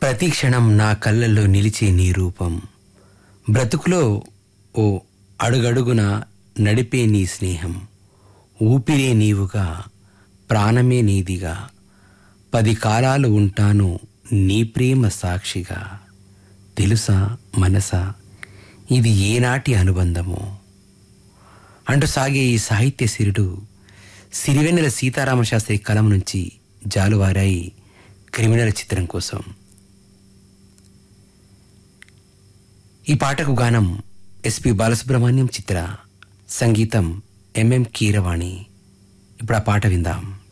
ప్రతి క్షణం నా కళ్ళల్లో నిలిచే నీ రూపం బ్రతుకులో ఓ అడుగడుగున నడిపే నీ స్నేహం ఊపిరే నీవుగా ప్రాణమే నీదిగా పది కాలాలు ఉంటాను నీ ప్రేమ సాక్షిగా తెలుసా మనసా ఇది ఏనాటి అనుబంధమో అంటూ సాగే ఈ సాహిత్య సిరుడు సిరివెన్నెల సీతారామ శాస్త్రి కలం నుంచి జాలువారాయి క్రిమినల్ చిత్రం కోసం ఈ పాటకు గానం ఎస్పి బాలసుబ్రహ్మణ్యం చిత్ర సంగీతం ఎంఎం కీరవాణి ఇప్పుడు ఆ పాట విందాం